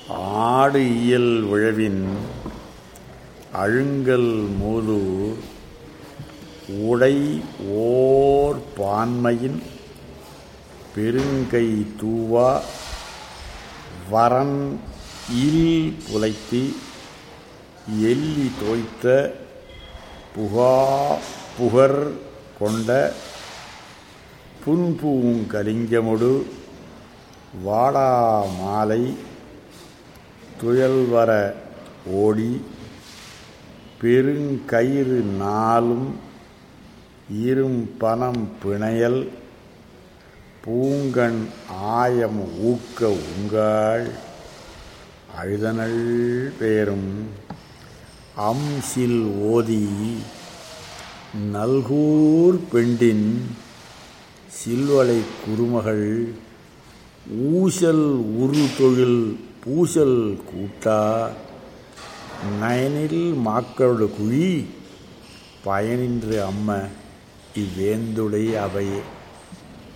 ஆடு இயல் விழவின் அழுங்கல் மூது உடை ஓர் பான்மையின் பெருங்கை தூவா வரன் இல் புலைத்து எல்லி தோய்த்த புகா புகர் கொண்ட புன்பூங்கலிங்கமொடு வாடா மாலை துயல்வர ஓடி பெருங்கயிறு நாளும் இரும்பனம் பிணையல் பூங்கண் ஆயம் ஊக்க உங்காள் அழுதனள் பேரும் அம்சில் ஓதி நல்கூர் பெண்டின் சில்வளை குறுமகள் ஊசல் உரு தொழில் பூசல் கூட்டா நயனில் மாக்களோட குழி பயனின்று அம்ம இவ்வேந்துடை அவையே